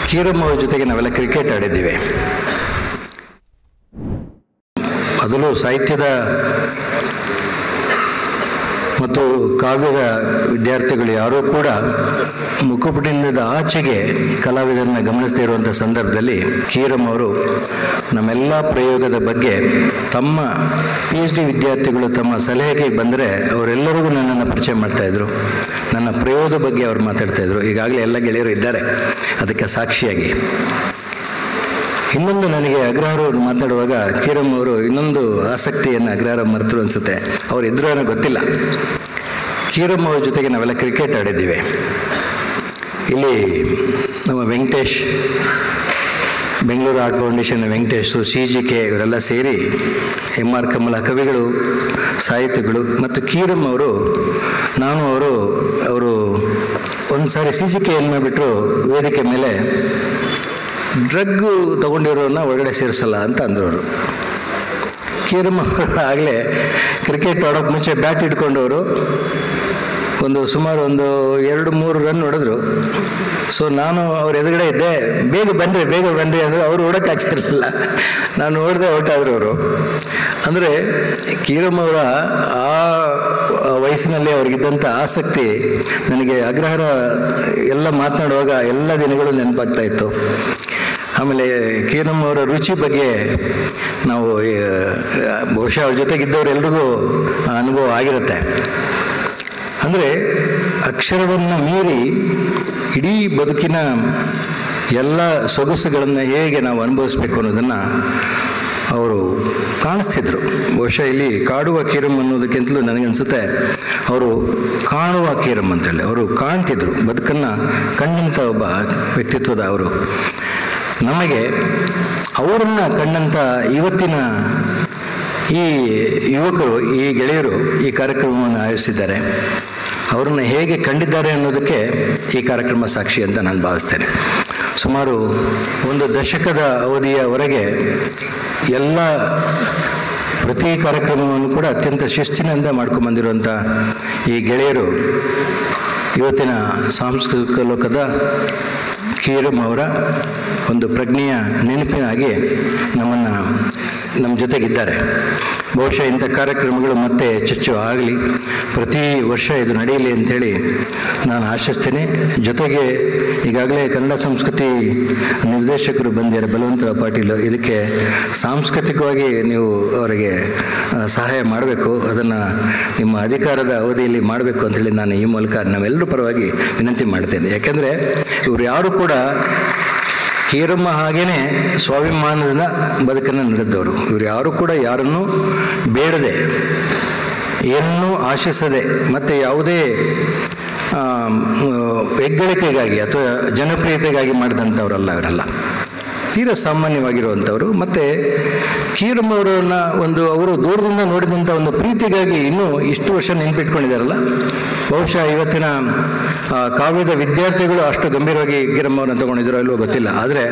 ಕೀರಮ್ಮ ಅವ್ರ ಜೊತೆಗೆ ನಾವೆಲ್ಲ ಕ್ರಿಕೆಟ್ ಆಡಿದ್ದೀವಿ ಅದರಲ್ಲೂ ಸಾಹಿತ್ಯದ ಮತ್ತು ಕಾವ್ಯದ ವಿದ್ಯಾರ್ಥಿಗಳು ಯಾರೂ ಕೂಡ ಮುಖಪುಟಿನಿಂದ ಆಚೆಗೆ ಕಲಾವಿದರನ್ನ ಗಮನಿಸದೇ ಇರುವಂಥ ಸಂದರ್ಭದಲ್ಲಿ ಕೀರಮ್ ಅವರು ನಮ್ಮೆಲ್ಲ ಪ್ರಯೋಗದ ಬಗ್ಗೆ ತಮ್ಮ ಪಿ ಎಚ್ ಡಿ ವಿದ್ಯಾರ್ಥಿಗಳು ತಮ್ಮ ಸಲಹೆಗೆ ಬಂದರೆ ಅವರೆಲ್ಲರಿಗೂ ನನ್ನನ್ನು ಪರಿಚಯ ಮಾಡ್ತಾಯಿದ್ರು ನನ್ನ ಪ್ರಯೋಗದ ಬಗ್ಗೆ ಅವ್ರು ಮಾತಾಡ್ತಾಯಿದ್ರು ಈಗಾಗಲೇ ಎಲ್ಲ ಗೆಳೆಯರು ಇದ್ದಾರೆ ಅದಕ್ಕೆ ಸಾಕ್ಷಿಯಾಗಿ ಇನ್ನೊಂದು ನನಗೆ ಅಗ್ರಹಾರ ಅವರು ಮಾತಾಡುವಾಗ ಕೀರಮ್ ಅವರು ಇನ್ನೊಂದು ಆಸಕ್ತಿಯನ್ನು ಅಗ್ರಹಾರ ಮರೆತರು ಅನಿಸುತ್ತೆ ಅವ್ರು ಇದ್ರು ಏನೋ ಗೊತ್ತಿಲ್ಲ ಕೀರಮ್ ಅವ್ರ ಜೊತೆಗೆ ನಾವೆಲ್ಲ ಕ್ರಿಕೆಟ್ ಆಡಿದ್ದೀವಿ ಇಲ್ಲಿ ನಮ್ಮ Venkatesh Bengaluru art foundation Venkatesh C G K ಇವರೆಲ್ಲ ಸೇರಿ ಎಮ್ ಆರ್ ಕಮಲ ಕವಿಗಳು ಸಾಹಿತಿಗಳು ಮತ್ತು ಕೀರಮ್ ಅವರು ನಾನು ಅವರು ಅವರು ಒಂದು ಸಾರಿ ಸಿ ಜಿ ಕೆ ಏನು ಮಾಡಿಬಿಟ್ರು ವೇದಿಕೆ ಮೇಲೆ ಡ್ರಗ್ ತಗೊಂಡಿರೋನ್ನ ಒಳಗಡೆ ಸೇರಿಸಲ್ಲ ಅಂತ ಅಂದ್ರು ಅವರು ಕೀರಮ್ಮ ಅವರು ಆಗಲೇ ಕ್ರಿಕೆಟ್ ಆಡೋಕೆ ಮುಂಚೆ ಬ್ಯಾಟ್ ಇಟ್ಕೊಂಡವರು ಒಂದು ಸುಮಾರು ಒಂದು ಎರಡು ಮೂರು ರನ್ ಹೊಡೆದ್ರು ಸೊ ನಾನು ಅವ್ರ ಎದುರುಗಡೆ ಇದ್ದೆ ಬೇಗ ಬನ್ನಿರಿ ಬೇಗ ಬನ್ನಿರಿ ಅಂದರೆ ಅವರು ಓಡೋಕ್ಕಾಗ್ತಿರಲಿಲ್ಲ ನಾನು ನೋಡಿದೆ ಔಟ್ ಆದರು ಅವರು ಅಂದರೆ ಕೀರಮ್ಮ ಅವರ ಆ ವಯಸ್ಸಿನಲ್ಲಿ ಅವ್ರಿಗಿದ್ದಂಥ ಆಸಕ್ತಿ ನನಗೆ ಅಗ್ರಹಾರ ಎಲ್ಲ ಮಾತನಾಡುವಾಗ ಎಲ್ಲ ದಿನಗಳು ನೆನಪಾಗ್ತಾ ಇತ್ತು ಆಮೇಲೆ ಕೀರಮ್ಮ ಅವರ ರುಚಿ ಬಗ್ಗೆ ನಾವು ಆ, ಬಹುಶಃ ಅವ್ರ ಜೊತೆಗಿದ್ದವರೆಲ್ರಿಗೂ ಆ ಅನುಭವ ಆಗಿರುತ್ತೆ ಅಂದರೆ ಅಕ್ಷರವನ್ನು ಮೀರಿ ಇಡೀ ಬದುಕಿನ ಎಲ್ಲ ಸೊಗಸುಗಳನ್ನು ಹೇಗೆ ನಾವು ಅನುಭವಿಸ್ಬೇಕು ಅನ್ನೋದನ್ನು ಅವರು ಕಾಣಿಸ್ತಿದ್ರು ಬಹುಶಃ ಇಲ್ಲಿ ಕಾಡುವ ಕೀರಮ್ ಅನ್ನೋದಕ್ಕಿಂತಲೂ ನನಗನ್ಸುತ್ತೆ ಅವರು ಕಾಣುವ ಕೀರಮ್ ಅಂತೇಳಿ ಅವರು ಕಾಣ್ತಿದ್ರು ಬದುಕನ್ನು ಕಂಡಂಥ ಒಬ್ಬ ವ್ಯಕ್ತಿತ್ವದ ಅವರು ನಮಗೆ ಅವರನ್ನು ಕಂಡಂಥ ಇವತ್ತಿನ ಈ ಯುವಕರು ಈ ಗೆಳೆಯರು ಈ ಕಾರ್ಯಕ್ರಮವನ್ನು ಆಯೋಜಿಸಿದ್ದಾರೆ ಅವರನ್ನು ಹೇಗೆ ಕಂಡಿದ್ದಾರೆ ಅನ್ನೋದಕ್ಕೆ ಈ ಕಾರ್ಯಕ್ರಮ ಸಾಕ್ಷಿ ಅಂತ ನಾನು ಭಾವಿಸ್ತೇನೆ ಸುಮಾರು ಒಂದು ದಶಕದ ಅವಧಿಯವರೆಗೆ ಎಲ್ಲ ಪ್ರತಿ ಕಾರ್ಯಕ್ರಮವನ್ನು ಕೂಡ ಅತ್ಯಂತ ಶಿಸ್ತಿನಿಂದ ಮಾಡ್ಕೊಂಬಂದಿರುವಂಥ ಈ ಗೆಳೆಯರು ಇವತ್ತಿನ ಸಾಂಸ್ಕೃತಿಕ ಲೋಕದ ಕೀರಮ್ ಅವರ ಒಂದು ಪ್ರಜ್ಞೆಯ ನೆನಪಿನಾಗಿ ನಮ್ಮನ್ನು ನಮ್ಮ ಜೊತೆಗಿದ್ದಾರೆ ಬಹುಶಃ ಇಂಥ ಕಾರ್ಯಕ್ರಮಗಳು ಮತ್ತೆ ಹೆಚ್ಚೆಚ್ಚು ಆಗಲಿ ಪ್ರತಿ ವರ್ಷ ಇದು ನಡೆಯಲಿ ಅಂಥೇಳಿ ನಾನು ಆಶಿಸ್ತೇನೆ ಜೊತೆಗೆ ಈಗಾಗಲೇ ಕನ್ನಡ ಸಂಸ್ಕೃತಿ ನಿರ್ದೇಶಕರು ಬಂದಿದ್ದಾರೆ ಬಲವಂತರಾವ್ ಪಾಟೀಲ್ ಇದಕ್ಕೆ ಸಾಂಸ್ಕೃತಿಕವಾಗಿ ನೀವು ಅವರಿಗೆ ಆ, ಸಹಾಯ ಮಾಡಬೇಕು ಅದನ್ನು ನಿಮ್ಮ ಅಧಿಕಾರದ ಅವಧಿಯಲ್ಲಿ ಮಾಡಬೇಕು ಅಂತೇಳಿ ನಾನು ಈ ಮೂಲಕ ನಾವೆಲ್ಲರ ಪರವಾಗಿ ವಿನಂತಿ ಮಾಡ್ತೇನೆ ಯಾಕೆಂದರೆ ಇವರು ಯಾರು ಕೂಡ ಕೀರಮ್ಮ ಹಾಗೇನೆ ಸ್ವಾಭಿಮಾನದಿಂದ ಬದುಕನ್ನು ನಡೆದವರು ಇವರು ಯಾರು ಕೂಡ ಯಾರನ್ನೂ ಬೇಡದೆ ಏನನ್ನೂ ಆಶಿಸದೆ ಮತ್ತು ಯಾವುದೇ ಆ, ಹೆಗ್ಗಳಿಕೆಗಾಗಿ ಅಥವಾ ಜನಪ್ರಿಯತೆಗಾಗಿ ಮಾಡಿದಂಥವರಲ್ಲ ಇವರೆಲ್ಲ ತೀರ ಸಾಮಾನ್ಯವಾಗಿರುವಂಥವ್ರು ಮತ್ತು ಕೀರಮ್ಮವರನ್ನ ಒಂದು ಅವರು ದೂರದಿಂದ ನೋಡಿದಂಥ ಒಂದು ಪ್ರೀತಿಗಾಗಿ ಇನ್ನೂ ಇಷ್ಟು ವರ್ಷ ನೆನಪಿಟ್ಕೊಂಡಿದ್ದಾರಲ್ಲ ಬಹುಶಃ ಇವತ್ತಿನ ಆ, ಕಾವ್ಯದ ವಿದ್ಯಾರ್ಥಿಗಳು ಅಷ್ಟು ಗಂಭೀರವಾಗಿ ಕೀರಮ್ಮವ್ರನ್ನ ತಗೊಂಡಿದ್ದಾರೋ ಇಲ್ವೋ ಗೊತ್ತಿಲ್ಲ ಆದರೆ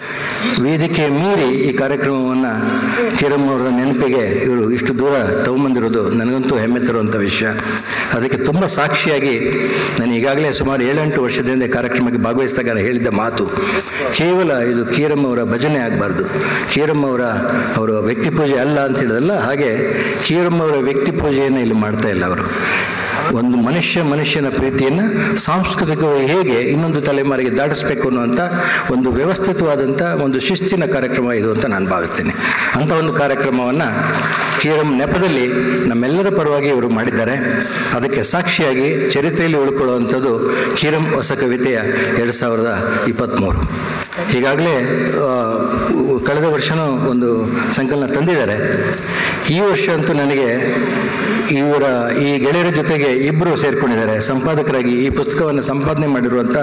ವೇದಿಕೆ ಮೀರಿ ಈ ಕಾರ್ಯಕ್ರಮವನ್ನು ಕೀರಮ್ಮವರ ನೆನಪಿಗೆ ಇವರು ಇಷ್ಟು ದೂರ ತಗೊಂಬಂದಿರೋದು ನನಗಂತೂ ಹೆಮ್ಮೆ ತರುವಂಥ ವಿಷಯ ಅದಕ್ಕೆ ತುಂಬ ಸಾಕ್ಷಿಯಾಗಿ ನಾನು ಈಗಾಗಲೇ ಸುಮಾರು ಏಳೆಂಟು ವರ್ಷದಿಂದ ಈ ಕಾರ್ಯಕ್ರಮಕ್ಕೆ ಭಾಗವಹಿಸಿದಾಗ ನಾನು ಹೇಳಿದ್ದ ಮಾತು ಕೇವಲ ಇದು ಕೀರಮ್ಮ ಅವರ ಭಜನೆ ಆಗಬಾರ್ದು ಕೀರಮ್ಮ ಅವರ ಅವರ ವ್ಯಕ್ತಿ ಪೂಜೆ ಅಲ್ಲ ಅಂತ ಹೇಳಿದಲ್ಲ ಹಾಗೆ ಕೀರಮ್ಮ ಅವರ ವ್ಯಕ್ತಿ ಪೂಜೆಯನ್ನು ಇಲ್ಲಿ ಮಾಡ್ತಾ ಇಲ್ಲ ಅವರು ಒಂದು ಮನುಷ್ಯ ಮನುಷ್ಯನ ಪ್ರೀತಿಯನ್ನು ಸಾಂಸ್ಕೃತಿಕವಾಗಿ ಹೇಗೆ ಇನ್ನೊಂದು ತಲೆಮಾರಿಗೆ ದಾಟಿಸ್ಬೇಕು ಅನ್ನುವಂಥ ಒಂದು ವ್ಯವಸ್ಥಿತವಾದಂಥ ಒಂದು ಶಿಸ್ತಿನ ಕಾರ್ಯಕ್ರಮ ಇದು ಅಂತ ನಾನು ಭಾವಿಸ್ತೇನೆ ಅಂಥ ಒಂದು ಕಾರ್ಯಕ್ರಮವನ್ನು ಕೀರಂ ನೆಪದಲ್ಲಿ ನಮ್ಮೆಲ್ಲರ ಪರವಾಗಿ ಇವರು ಮಾಡಿದ್ದಾರೆ ಅದಕ್ಕೆ ಸಾಕ್ಷಿಯಾಗಿ ಚರಿತ್ರೆಯಲ್ಲಿ ಉಳ್ಕೊಳ್ಳುವಂಥದ್ದು ಕೀರಂ ಹೊಸ ಕವಿತೆಯ ಎರಡು ಸಾವಿರದ ಇಪ್ಪತ್ತ್ಮೂರು ಈಗಾಗಲೇ ಆ, ಕಳೆದ ವರ್ಷನೂ ಒಂದು ಸಂಕಲನ ತಂದಿದ್ದಾರೆ ಈ ವರ್ಷ ಅಂತೂ ನನಗೆ ಇವರ ಈ ಗೆಳೆಯರ ಜೊತೆಗೆ ಇಬ್ಬರು ಸೇರ್ಕೊಂಡಿದ್ದಾರೆ ಸಂಪಾದಕರಾಗಿ ಈ ಪುಸ್ತಕವನ್ನು ಸಂಪಾದನೆ ಮಾಡಿರುವಂಥ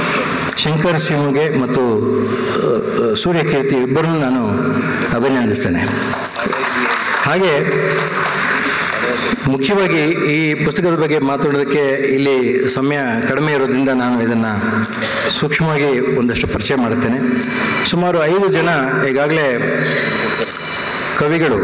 ಶಂಕರ್ ಶಿವಗೆ ಮತ್ತು ಆ, ಆ, ಸೂರ್ಯಕೀರ್ತಿ ಇಬ್ಬರನ್ನು ನಾನು ಅಭಿನಂದಿಸ್ತೇನೆ ಹಾಗೆ ಮುಖ್ಯವಾಗಿ ಈ ಪುಸ್ತಕದ ಬಗ್ಗೆ ಮಾತಾಡೋದಕ್ಕೆ ಇಲ್ಲಿ ಸಮಯ ಕಡಿಮೆ ಇರೋದ್ರಿಂದ ನಾನು ಇದನ್ನು ಸೂಕ್ಷ್ಮವಾಗಿ ಒಂದಷ್ಟು ಪರಿಚಯ ಮಾಡುತ್ತೇನೆ ಸುಮಾರು ಐದು ಜನ ಈಗಾಗಲೇ ಕವಿಗಳು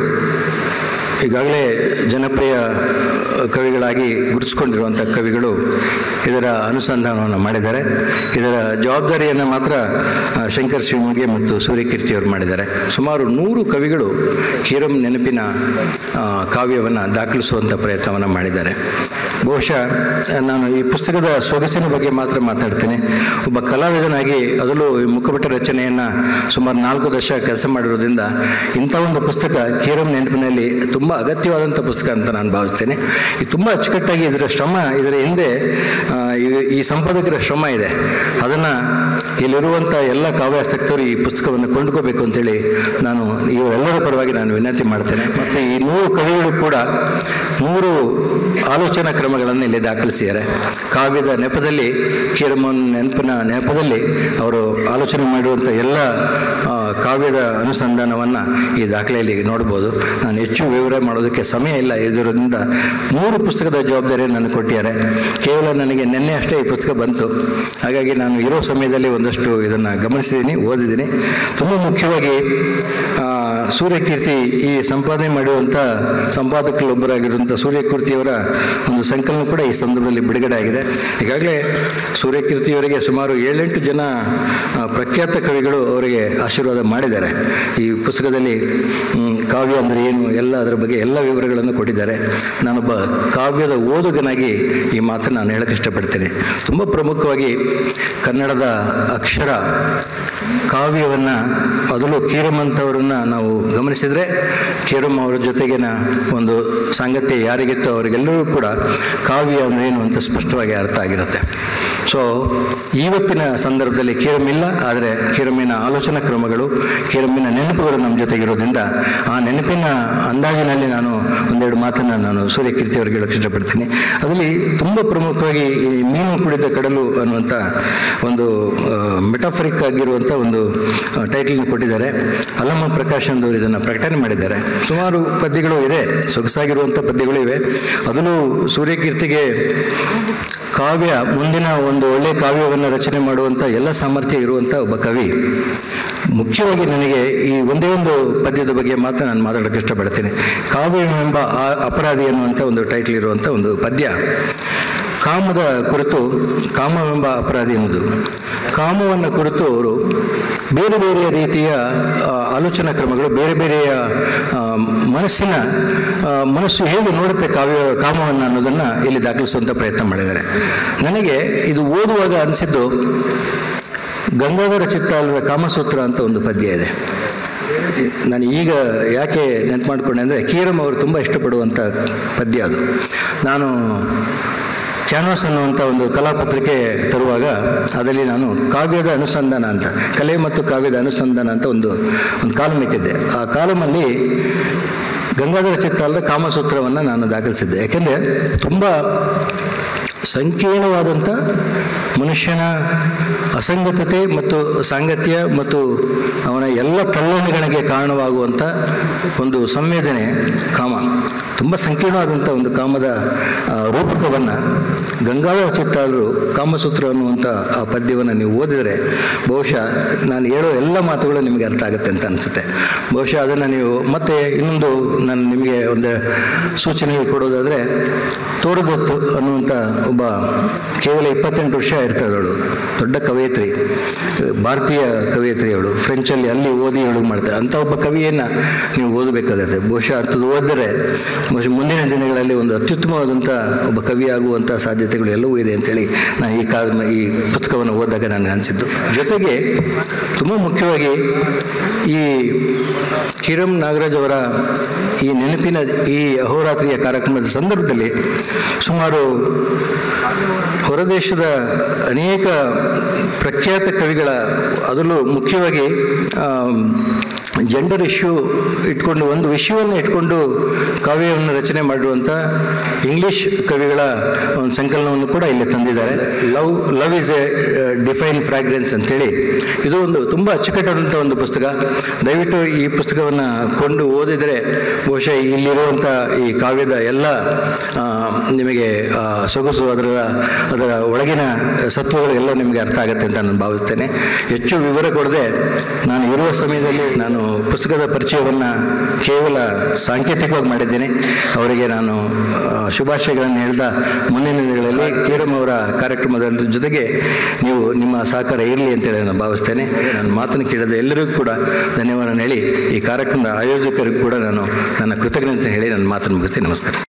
ಈಗಾಗಲೇ ಜನಪ್ರಿಯ ಕವಿಗಳಾಗಿ ಗುರುತಿಸ್ಕೊಂಡಿರುವಂಥ ಕವಿಗಳು ಇದರ ಅನುಸಂಧಾನವನ್ನು ಮಾಡಿದ್ದಾರೆ ಇದರ ಜವಾಬ್ದಾರಿಯನ್ನು ಮಾತ್ರ ಆ, ಶಂಕರ್ ಶಿವಮೊಗ್ಗೆ ಮತ್ತು ಸೂರ್ಯಕೀರ್ತಿಯವರು ಮಾಡಿದ್ದಾರೆ ಸುಮಾರು ನೂರು ಕವಿಗಳು ಕೀರಂ ನೆನಪಿನ ಆ, ಕಾವ್ಯವನ್ನು ದಾಖಲಿಸುವಂಥ ಪ್ರಯತ್ನವನ್ನು ಮಾಡಿದ್ದಾರೆ ಬಹುಶಃ ನಾನು ಈ ಪುಸ್ತಕದ ಸೊಗಸಿನ ಬಗ್ಗೆ ಮಾತ್ರ ಮಾತಾಡ್ತೀನಿ ಒಬ್ಬ ಕಲಾವಿದನಾಗಿ ಅದರಲ್ಲೂ ಈ ಮುಖಪಟ್ಟ ರಚನೆಯನ್ನು ಸುಮಾರು ನಾಲ್ಕು ದಶ ಕೆಲಸ ಮಾಡಿರೋದ್ರಿಂದ ಇಂಥ ಒಂದು ಪುಸ್ತಕ ಕೀರಂ ನೆನಪಿನಲ್ಲಿ ತುಂಬ ಅಗತ್ಯವಾದಂಥ ಪುಸ್ತಕ ಅಂತ ನಾನು ಭಾವಿಸ್ತೇನೆ ಇದು ತುಂಬ ಅಚ್ಚುಕಟ್ಟಾಗಿ ಇದರ ಶ್ರಮ ಇದರ ಹಿಂದೆ ಆ, ಈ- ಈ ಸಂಪಾದಕರ ಶ್ರಮ ಇದೆ ಅದನ್ನು ಇಲ್ಲಿರುವಂಥ ಎಲ್ಲ ಕಾವ್ಯಾಸಕ್ತರು ಈ ಪುಸ್ತಕವನ್ನು ಕೊಂಡ್ಕೋಬೇಕು ಅಂತೇಳಿ ನಾನು ಇವರೆಲ್ಲರ ಪರವಾಗಿ ನಾನು ವಿನಂತಿ ಮಾಡ್ತೇನೆ ಮತ್ತು ಈ ನೂರು ಕವಿಗಳು ಕೂಡ ನೂರು ಆಲೋಚನಾ ಕ್ರಮಗಳನ್ನು ಇಲ್ಲಿ ದಾಖಲಿಸಿದ್ದಾರೆ ಕಾವ್ಯದ ನೆಪದಲ್ಲಿ ಕೀರಮನ್ ನೆನಪಿನ ನೆಪದಲ್ಲಿ ಅವರು ಆಲೋಚನೆ ಮಾಡಿರುವಂಥ ಎಲ್ಲ ಆ, ಕಾವ್ಯದ ಅನುಸಂಧಾನವನ್ನು ಈ ದಾಖಲೆಯಲ್ಲಿ ನೋಡ್ಬೋದು ನಾನು ಹೆಚ್ಚು ವಿವರ ಮಾಡೋದಕ್ಕೆ ಸಮಯ ಇಲ್ಲ ಇದರಿಂದ ಮೂರು ಪುಸ್ತಕದ ಜವಾಬ್ದಾರಿ ನನಗೆ ಕೊಟ್ಟಿದ್ದಾರೆ ಕೇವಲ ನನಗೆ ನಿನ್ನೆ ಅಷ್ಟೇ ಈ ಪುಸ್ತಕ ಬಂತು ಹಾಗಾಗಿ ನಾನು ಇರೋ ಸಮಯದಲ್ಲಿ ಒಂದಷ್ಟು ಇದನ್ನು ಗಮನಿಸಿದ್ದೀನಿ ಓದಿದ್ದೀನಿ ತುಂಬ ಮುಖ್ಯವಾಗಿ ಆ, ಸೂರ್ಯಕೀರ್ತಿ ಈ ಸಂಪಾದನೆ ಮಾಡಿರುವಂಥ ಸಂಪಾದಕರಲ್ಲೊಬ್ಬರಾಗಿರುವಂಥ ಸೂರ್ಯಕೀರ್ತಿಯವರ ಒಂದು ಸಂಕಲನ ಕೂಡ ಈ ಸಂದರ್ಭದಲ್ಲಿ ಬಿಡುಗಡೆ ಆಗಿದೆ ಈಗಾಗಲೇ ಸೂರ್ಯಕೀರ್ತಿಯವರಿಗೆ ಸುಮಾರು ಏಳೆಂಟು ಜನ ಆ, ಪ್ರಖ್ಯಾತ ಕವಿಗಳು ಅವರಿಗೆ ಆಶೀರ್ವಾದ ಮಾಡಿದ್ದಾರೆ ಈ ಪುಸ್ತಕದಲ್ಲಿ ಮ್, ಕಾವ್ಯ ಅಂದರೆ ಏನು ಎಲ್ಲ ಅದರ ಬಗ್ಗೆ ಎಲ್ಲ ವಿವರಗಳನ್ನು ಕೊಟ್ಟಿದ್ದಾರೆ ನಾನೊಬ್ಬ ಕಾವ್ಯದ ಓದುಗನಾಗಿ ಈ ಮಾತನ್ನು ನಾನು ಹೇಳಕ್ಕೆ ಇಷ್ಟಪಡ್ತೇನೆ ತುಂಬ ಪ್ರಮುಖವಾಗಿ ಕನ್ನಡದ ಅಕ್ಷರ ಕಾವ್ಯವನ್ನು ಅದರಲ್ಲೂ ಕೀರಮ್ಮಂಥವರನ್ನು ನಾವು ಗಮನಿಸಿದರೆ ಕೀರಮ್ಮ ಅವರ ಜೊತೆಗಿನ ಒಂದು ಸಾಂಗತ್ಯ ಯಾರಿಗಿತ್ತೋ ಅವರಿಗೆಲ್ಲರೂ ಕೂಡ ಕಾವ್ಯ ಅಂದ್ರೆ ಏನು ಅಂತ ಸ್ಪಷ್ಟವಾಗಿ ಅರ್ಥ ಆಗಿರುತ್ತೆ ಸೊ ಇವತ್ತಿನ ಸಂದರ್ಭದಲ್ಲಿ ಕೀರಮ್ಮಿಲ್ಲ ಆದರೆ ಕೀರಮ್ಮಿನ ಆಲೋಚನಾ ಕ್ರಮಗಳು ಕೀರಮ್ಮಿನ ನೆನಪುಗಳು ನಮ್ಮ ಜೊತೆಗಿರೋದ್ರಿಂದ ಆ ನೆನಪಿನ ಅಂದಾಜಿನಲ್ಲಿ ನಾನು ಒಂದೆರಡು ಮಾತನ್ನು ನಾನು ಸೂರ್ಯಕೀರ್ತಿ ಅವರಿಗೆ ಹೇಳಕ್ಕೆ ಇಷ್ಟಪಡ್ತೀನಿ ಅದರಲ್ಲಿ ತುಂಬ ಪ್ರಮುಖವಾಗಿ ಈ ಮೀನು ಕುಡಿದ ಕಡಲು ಅನ್ನುವಂಥ ಒಂದು ಮೆಟಾಫರಿಕ್ ಆಗಿರುವಂಥ ಒಂದು ಟೈಟಲ್ನ ಕೊಟ್ಟಿದ್ದಾರೆ ಅಲ್ಲಮ್ಮ ಪ್ರಕಾಶ್ ಅಂದವರು ಇದನ್ನು ಪ್ರಕಟಣೆ ಮಾಡಿದ್ದಾರೆ ಸುಮಾರು ಪದ್ಯಗಳು ಇದೆ ಸೊಗಸಾಗಿರುವಂಥ ಪದ್ಯಗಳು ಇವೆ ಅದರಲ್ಲೂ ಸೂರ್ಯಕೀರ್ತಿಗೆ ಕಾವ್ಯ ಮುಂದಿನ ಒಂದು ಒಳ್ಳೆಯ ಕಾವ್ಯವನ್ನು ರಚನೆ ಮಾಡುವಂಥ ಎಲ್ಲ ಸಾಮರ್ಥ್ಯ ಇರುವಂಥ ಒಬ್ಬ ಕವಿ ಮುಖ್ಯವಾಗಿ ನನಗೆ ಈ ಒಂದೇ ಒಂದು ಪದ್ಯದ ಬಗ್ಗೆ ಮಾತ್ರ ನಾನು ಮಾತಾಡೋಕ್ಕೆ ಇಷ್ಟಪಡ್ತೀನಿ ಕಾವ್ಯವೆಂಬ ಆ- ಅಪರಾಧಿ ಅನ್ನುವಂಥ ಒಂದು ಟೈಟಲ್ ಇರುವಂಥ ಒಂದು ಪದ್ಯ ಕಾಮದ ಕುರಿತು ಕಾಮವೆಂಬ ಅಪರಾಧಿ ಎನ್ನುವುದು ಕಾಮವನ್ನು ಕುರಿತು ಅವರು ಬೇರೆ ಬೇರೆ ರೀತಿಯ ಆ, ಆಲೋಚನಾ ಕ್ರಮಗಳು ಬೇರೆ ಬೇರೆಯ ಆ, ಮನಸ್ಸಿನ ಆ, ಮನಸ್ಸು ಹೇಗೆ ನೋಡುತ್ತೆ ಕಾವ್ಯ ಕಾಮವನ್ನು ಅನ್ನೋದನ್ನು ಇಲ್ಲಿ ದಾಖಲಿಸುವಂಥ ಪ್ರಯತ್ನ ಮಾಡಿದ್ದಾರೆ ನನಗೆ ಇದು ಓದುವಾಗ ಅನಿಸಿದ್ದು ಗಂಗಾಧರ ಚಿತ್ತಾಲ್ವ ಕಾಮಸೂತ್ರ ಅಂತ ಒಂದು ಪದ್ಯ ಇದೆ ನಾನು ಈಗ ಯಾಕೆ ನೆನ್ಪು ಮಾಡಿಕೊಂಡೆ ಅಂದರೆ ಕೀರಮ್ ಅವರು ತುಂಬ ಇಷ್ಟಪಡುವಂಥ ಪದ್ಯ ಅದು ನಾನು ಕ್ಯಾನ್ವಾಸ್ ಅನ್ನುವಂಥ ಒಂದು ಕಲಾಪತ್ರಿಕೆ ತರುವಾಗ ಅದರಲ್ಲಿ ನಾನು ಕಾವ್ಯದ ಅನುಸಂಧಾನ ಅಂತ ಕಲೆ ಮತ್ತು ಕಾವ್ಯದ ಅನುಸಂಧಾನ ಅಂತ ಒಂದು ಒಂದು ಕಾಲಮ್ ಇಟ್ಟಿದ್ದೆ ಆ ಕಾಲಮಲ್ಲಿ ಗಂಗಾಧರ ಚಿತ್ತಾಲದ ಕಾಮಸೂತ್ರವನ್ನು ನಾನು ದಾಖಲಿಸಿದ್ದೆ ಯಾಕೆಂದರೆ ತುಂಬ ಸಂಕೀರ್ಣವಾದಂಥ ಮನುಷ್ಯನ ಅಸಂಗತತೆ ಮತ್ತು ಸಾಂಗತ್ಯ ಮತ್ತು ಅವನ ಎಲ್ಲ ತಲ್ಲಣಗಳಿಗೆ ಕಾರಣವಾಗುವಂಥ ಒಂದು ಸಂವೇದನೆ ಕಾಮ ತುಂಬ ಸಂಕೀರ್ಣವಾದಂಥ ಒಂದು ಕಾಮದ ಆ, ರೂಪಕವನ್ನು ಗಂಗಾಧರ ಚಿತ್ತಾಲರು ಕಾಮಸೂತ್ರ ಅನ್ನುವಂಥ ಆ ಪದ್ಯವನ್ನು ನೀವು ಓದಿದರೆ ಬಹುಶಃ ನಾನು ಹೇಳೋ ಎಲ್ಲ ಮಾತುಗಳು ನಿಮಗೆ ಅರ್ಥ ಆಗುತ್ತೆ ಅಂತ ಅನಿಸುತ್ತೆ ಬಹುಶಃ ಅದನ್ನು ನೀವು ಮತ್ತೆ ಇನ್ನೊಂದು ನಾನು ನಿಮಗೆ ಒಂದು ಸೂಚನೆ ಕೊಡೋದಾದರೆ ತೋರದತ್ತು ಅನ್ನುವಂಥ ಒಬ್ಬ ಕೇವಲ ಇಪ್ಪತ್ತೆಂಟು ವರ್ಷ ಇರ್ತಾಳೆ ಅವಳು ದೊಡ್ಡ ಕವಯಿತ್ರಿ ಭಾರತೀಯ ಕವಯಿತ್ರಿ ಅವಳು ಫ್ರೆಂಚಲ್ಲಿ ಅಲ್ಲಿ ಓದಿ ಅವಳು ಮಾಡ್ತಾರೆ ಅಂಥ ಒಬ್ಬ ಕವಿಯನ್ನು ನೀವು ಓದಬೇಕಾಗತ್ತೆ ಬಹುಶಃ ಅಂಥದ್ದು ಓದಿದರೆ ಬಹುಶಃ ಮುಂದಿನ ದಿನಗಳಲ್ಲಿ ಒಂದು ಅತ್ಯುತ್ತಮವಾದಂಥ ಒಬ್ಬ ಕವಿ ಆಗುವಂಥ ಸಾಧ್ಯತೆಗಳು ಎಲ್ಲವೂ ಇದೆ ಅಂತೇಳಿ ನಾನು ಈ ಕಾಲ ಈ ಪುಸ್ತಕವನ್ನು ಓದಿದಾಗ ನನಗೆ ಅನಿಸಿದ್ದು ಜೊತೆಗೆ ತುಂಬ ಮುಖ್ಯವಾಗಿ ಈ ಕಿರಂ ನಾಗರಾಜ್ ಅವರ ಈ ನೆನಪಿನ ಈ ಅಹೋರಾತ್ರಿಯ ಕಾರ್ಯಕ್ರಮದ ಸಂದರ್ಭದಲ್ಲಿ ಸುಮಾರು ಹೊರದೇಶದ ಅನೇಕ ಪ್ರಖ್ಯಾತ ಕವಿಗಳ ಅದರಲ್ಲೂ ಮುಖ್ಯವಾಗಿ ಜೆಂಡರ್ ಇಶ್ಯೂ ಇಟ್ಕೊಂಡು ಒಂದು ವಿಷಯವನ್ನು ಇಟ್ಕೊಂಡು ಕಾವ್ಯವನ್ನು ರಚನೆ ಮಾಡಿರುವಂಥ ಇಂಗ್ಲಿಷ್ ಕವಿಗಳ ಒಂದು ಸಂಕಲನವನ್ನು ಕೂಡ ಇಲ್ಲಿ ತಂದಿದ್ದಾರೆ love love is a divine fragrance ಅಂತೇಳಿ ಇದು ಒಂದು ತುಂಬ ಅಚ್ಚುಕಟ್ಟಾದಂಥ ಒಂದು ಪುಸ್ತಕ ದಯವಿಟ್ಟು ಈ ಪುಸ್ತಕವನ್ನು ಕೊಂಡು ಓದಿದರೆ ಬಹುಶಃ ಇಲ್ಲಿರುವಂಥ ಈ ಕಾವ್ಯದ ಎಲ್ಲ ಆ, ನಿಮಗೆ ಆ, ಸೊಗಸು ಅದರ ಅದರ ಒಳಗಿನ ಸತ್ವಗಳು ಎಲ್ಲ ನಿಮಗೆ ಅರ್ಥ ಆಗುತ್ತೆ ಅಂತ ನಾನು ಭಾವಿಸ್ತೇನೆ ಹೆಚ್ಚು ವಿವರ ಕೊಡದೆ ನಾನು ಇರುವ ಸಮಯದಲ್ಲಿ ನಾನು ಪುಸ್ತಕದ ಪರಿಚಯವನ್ನು ಕೇವಲ ಸಾಂಕೇತಿಕವಾಗಿ ಮಾಡಿದ್ದೇನೆ ಅವರಿಗೆ ನಾನು ಆ, ಶುಭಾಶಯಗಳನ್ನು ಹೇಳ್ದ ಮುಂದಿನ ದಿನಗಳಲ್ಲಿ ಕೀರಮ್ ಅವರ ಕಾರ್ಯಕ್ರಮದ ಜೊತೆಗೆ ನೀವು ನಿಮ್ಮ ಸಹಕಾರ ಇರಲಿ ಅಂತೇಳಿ ನಾನು ಭಾವಿಸ್ತೇನೆ ನಾನು ಮಾತನ್ನು ಕೇಳಿದ ಎಲ್ಲರಿಗೂ ಕೂಡ ಧನ್ಯವಾದ ಹೇಳಿ ಈ ಕಾರ್ಯಕ್ರಮದ ಆಯೋಜಕರಿಗೂ ಕೂಡ ನಾನು ನನ್ನ ಕೃತಜ್ಞತೆ ಹೇಳಿ ನನ್ನ ಮಾತನ್ನು ಮುಗಿಸ್ತೀನಿ ನಮಸ್ಕಾರ